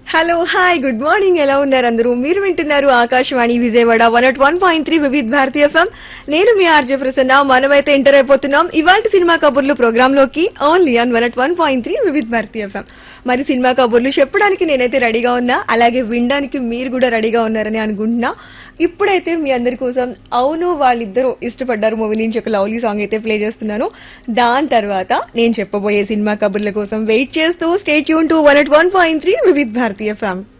hello hi good morning ఎలా ఉన్నారు అందరూ మీరు వింటున్నారు Akashvani Vijayawada one at one point three Vividh Bharatiya FM నేను మీ ఆర్జే ప్రసన్న మనమైతే ఎంటర్ అయిపోతున్నాం ఇవాళ సినిమా కబుర్లు ప్రోగ్రామ్ లోకి only on one at one point three Vividh Bharatiya FM మరి సినిమా కబుర్లు చెప్పడానికి నేనైతే రెడీగా ఉన్నా అలాగే వినడానికి మీరు కూడా రెడీగా ఉన్నారని అనుకుంటున్నా ఇప్పుడైతే మీ అందరి కోసం అవును వాళ్ళిద్దరూ ఇష్టపడ్డారు మూవీ నుంచి ఒక లవ్లీ సాంగ్ అయితే ప్లే చేస్తున్నాను దాని తర్వాత నేను చెప్పబోయే సినిమా కబుర్ల కోసం వెయిట్ చేస్తూ స్టేట్ యూన్ to one at one point three Vividh Bharatiya ఫ్యామ్